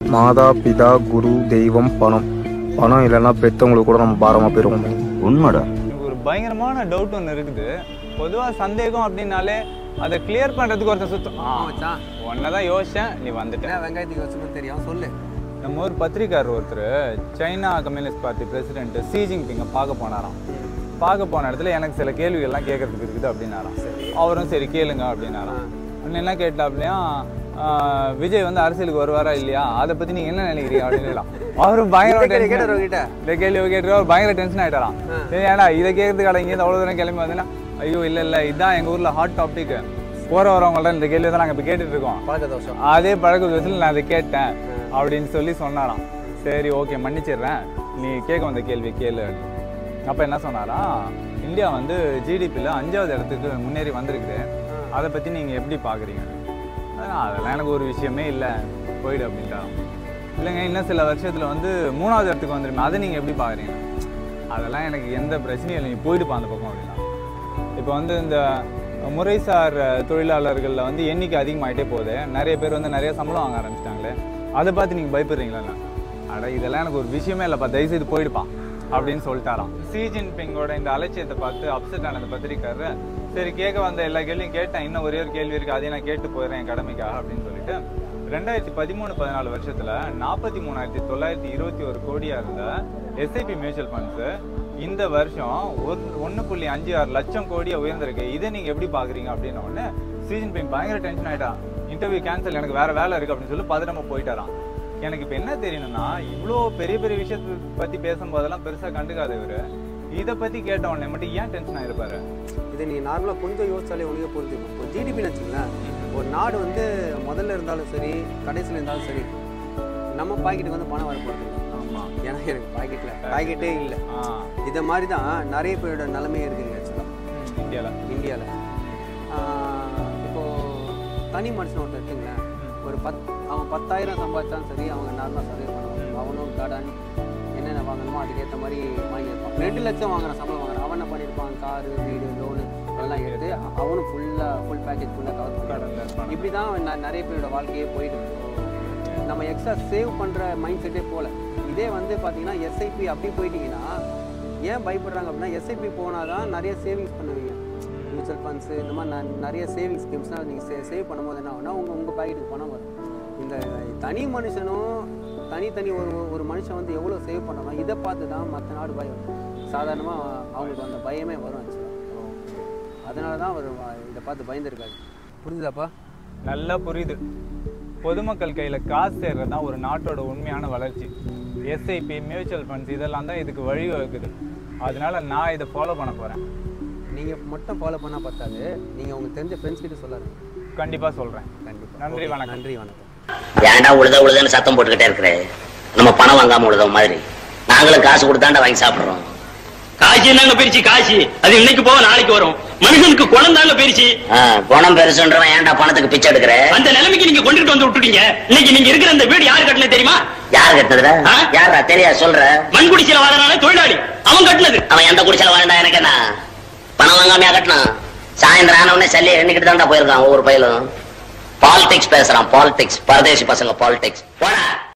மாதா பிதா குரு தெய்வம் பணம் பணம் இல்லைன்னா பெற்றவங்களுக்கு கூட நம்ம பாரமாக போயிடுவோம் உண்மைடா எனக்கு ஒரு பயங்கரமான டவுட் ஒன்று இருக்குது பொதுவாக சந்தேகம் அப்படின்னாலே அதை கிளியர் பண்ணுறதுக்கு ஒருத்தர் சுத்தம் ஆ மச்சான் உன்னை தான் யோசிச்சேன் நீ வந்துட்ட என்ன வெங்காயத்துக்கு வச்சுன்னு தெரியும் சொல்லு நம்ம ஊர் பத்திரிக்காரர் ஒருத்தர் China communist party president Xi ஜின்பிங்கை பார்க்க போனாராம் பார்க்க போன இடத்துல எனக்கு சில கேள்விகள்லாம் கேட்கறதுக்கு இருக்குது அப்படின்னாராம் அவரும் சரி கேளுங்க அப்படின்னாராம் அண்ணன் என்ன கேட்டாப்லையா விஜய் வந்து அரசியலுக்கு வருவாரா இல்லையா அதை பத்தி நீங்க என்ன நினைக்கிறீங்க அப்படின்னு கேட்டான். அவரும் பயங்கர கேள்வி tension. கேட்டாரு உங்ககிட்ட? இந்த கேள்வி கேட்டு அவர் பயங்கர டென்ஷன் ஆயிட்டாராம் சரி ஏன்னா இதை கேட்கறதுக்கு இங்கே அவ்வளோ தூரம் கிளம்பி வந்தேன்னா ஐயோ இல்லை இல்லை இதான் எங்கள் ஊரில் ஹாட் டாபிக் போகிற வரவங்கள்ட்ட இந்த கேள்வி தான் நாங்கள் இப்போ கேட்டுட்டு இருக்கோம் பழக்க தோஷம் அதே பழக்க விதத்தில் நான் அதை கேட்டேன் அப்படின்னு சொல்லி சொன்னாராம் சரி ஓகே மன்னிச்சிடுறேன் நீ கேட்க வந்த கேள்வி கேளு அப்போ என்ன சொன்னாராம் இந்தியா வந்து ஜிடிபியில் அஞ்சாவது இடத்துக்கு முன்னேறி வந்திருக்குது அதை பற்றி நீங்கள் எப்படி பார்க்குறீங்க அதெல்லாம் எனக்கு ஒரு விஷயமே இல்லை போயிடு அப்படின்ட்டாராம் இல்லைங்க இன்னும் சில வருஷத்தில் வந்து மூணாவது இடத்துக்கு வந்துருமே அதை நீங்கள் எப்படி பார்க்குறீங்க அதெல்லாம் எனக்கு எந்த பிரச்சனையும் இல்லை நீ போயிடுப்பா அந்த பக்கம் அப்படின்னா இப்போ வந்து இந்த முறைசார் தொழிலாளர்களில் வந்து எண்ணிக்கை அதிகமாயிட்டே போகுது நிறைய பேர் வந்து நிறைய சம்பளம் வாங்க ஆரம்பிச்சிட்டாங்களே அதை பார்த்து நீங்கள் பயப்படுறீங்களா அட இதெல்லாம் எனக்கு ஒரு விஷயமே இல்லைப்பா தயவுசெய்து போயிடுப்பா அப்படின்னு சொல்லிட்டாராம் சி ஜின்பிங்கோட இந்த அலட்சியத்தை பார்த்து அப்செட் ஆன அந்த பத்திரிக்காரர் சரி கேட்க வந்த எல்லா கேள்வியும் கேட்டேன் இன்னும் ஒரே ஒரு கேள்வி இருக்குது அதையும் நான் கேட்டு போயிடுறேன் என் கடமைக்காக அப்படின்னு சொல்லிட்டு ரெண்டாயிரத்தி பதிமூணு பதினாலு வருஷத்துல நாற்பத்தி மூணாயிரத்தி தொள்ளாயிரத்தி இருபத்தி ஒரு கோடியா இருந்த எஸ்ஐபி மியூச்சுவல் ஃபண்ட்ஸ் இந்த வருஷம் ஒரு ஒன்று புள்ளி அஞ்சு ஆறு லட்சம் கோடியா உயர்ந்திருக்கு இதை நீங்க எப்படி பாக்குறீங்க அப்படின்ன உடனே சீசன் பிங் பயங்கர டென்ஷன் ஆயிட்டான் இன்டர்வியூ கேன்சல் எனக்கு வேற வேலை இருக்கு அப்படின்னு சொல்லி பதறமா போயிட்டாராம் எனக்கு இப்போ என்ன தெரியணும்னா இவ்வளோ பெரிய பெரிய விஷயத்தை பத்தி பேசும்போதெல்லாம் பெருசா கண்டுக்காத இவரு இதை பத்தி கேட்ட உடனே மட்டும் ஏன் டென்ஷன் ஆயிருப்பாரு இது நீ நார்மலாக கொஞ்சம் யோசிச்சாலே உனக்கே புரிஞ்சுக்கும் ஒரு ஜிடிபின்னு வச்சுங்களேன் ஒரு நாடு வந்து முதல்ல இருந்தாலும் சரி கடைசியில் இருந்தாலும் சரி நம்ம பாக்கெட்டுக்கு வந்து பணம் வரப்போகிறது ஆமா ஏன்னா எனக்கு பாக்கெட்டில் பாக்கெட்டே இல்லை ஆ இதை மாதிரி தான் நிறைய பேரோட நிலைமையே இருக்குங்க ஆக்சுவலாக ம், இந்தியால இந்தியாவில் இப்போது தனி மனுஷன் ஒருத்தர் எடுத்துங்களேன் ஒரு பத் அவன் பத்தாயிரம் சம்பாதிச்சாலும் சரி அவங்க நார்மலாக சர்வே பண்ணுவான் அவனும் கடன் என்னென்ன வாங்கணுமோ அதுக்கேற்ற மாதிரி வாங்கியிருப்பான் ரெண்டு லட்சம் வாங்குற சம்பளம் வாங்குறான் அவன் என்ன பண்ணியிருப்பான் காரு வீடு லோனு எல்லாம் எடுத்து அவனும் ஃபுல்லாக ஃபுல் பேக்கேஜ் ஃபுல்லாக கவர் கடல்ல இருப்பான். இப்படி தான் அவன் ந- நிறைய பேரோட வாழ்க்கையே போயிட்டு இருக்கு. நம்ம எக்ஸ்ட்ரா சேவ் பண்ணுற மைண்ட் செட்டே போகல இதே வந்து பார்த்தீங்கன்னா எஸ்ஐபி அப்படி போயிட்டீங்கன்னா ஏன் பயப்படுறாங்க அப்படின்னா எஸ்ஐபி போனால் தான் நிறைய சேவிங்ஸ் பண்ணுவீங்க மியூச்சுவல் ஃபண்ட்ஸு இந்த மாதிரி ந- நிறைய சேவிங்ஸ் ஸ்கீம்ஸ்னால் நீங்கள் சே சேவ் பண்ணும்போது என்ன ஆகும்னா உங்கள் உங்கள் பாக்கெட்டுக்கு பணம் வரும் இந்த தனி மனுஷனும் தனித்தனி ஒரு ஒரு மனுஷன் வந்து எவ்வளோ சேவ் பண்ணணும் இதை பார்த்து தான் மற்ற நாடு பயம் சாதாரணமாக அவங்களுக்கு அந்த பயமே வரும் ஆக்சுவலாக அதனால தான் அவர் இதை பார்த்து பயந்துருக்காரு புரிஞ்சுதாப்பா நல்லா புரியுது பொதுமக்கள் கையில காசு சேர்றது தான் ஒரு நாட்டோட உண்மையான வளர்ச்சி எஸ்ஐபி மியூச்சுவல் ஃபண்ட்ஸ் இதெல்லாம் தான் இதுக்கு வழிவகுக்குது அதனால நான் இதை ஃபாலோ பண்ண போறேன் நீங்கள் மட்டும் ஃபாலோ பண்ணால் பத்தாது நீங்கள் உங்களுக்கு தெரிஞ்ச ஃப்ரெண்ட்ஸ் கிட்ட சொல்லாருங்க கண்டிப்பா சொல்றேன் கண்டிப்பாக நன்றி வணக்கம் நன்றி வணக்கம் ஏன்டா உழுத உழுதுன்னு சத்தம் போட்டுக்கிட்டே இருக்கிற நம்ம பணம் வாங்காம உழுத மாதிரி நாங்களும் காசு கொடுத்தாண்டா வாங்கி சாப்பிடுறோம் காசி என்னங்க பெருச்சு காசி அது இன்னைக்கு போக நாளைக்கு வரும் மனுஷனுக்கு குணம் தாங்க பெருச்சு ஆ, குணம் பெருசுன்றவன் ஏன்டா பணத்துக்கு பிச்சை எடுக்கிற அந்த நிலைமைக்கு நீங்க கொண்டுட்டு வந்து விட்டுட்டீங்க இன்னைக்கு நீங்க இருக்கிற இந்த வீடு யார் கட்டினது தெரியுமா யார் கட்டுனதுடா ஆ? யாரா தெரியா சொல்ற மண்குடிச்சில வாழறான தொழிலாளி அவன் கட்டினது அவன் எந்த குடிச்சல வாழ்ந்தா எனக்கு என்ன பணம் வாங்காமையா கட்டினான் சாயந்தரம் ஆன உடனே சல்லி எண்ணிக்கிட்டு தான்டா போயிருக்கான் ஒவ்வொரு பயிலும் பாலிடிக்ஸ் பேசுறான் பாலிடிக்ஸ் பரதேசி பசங்க பாலிடிக்ஸ் போடா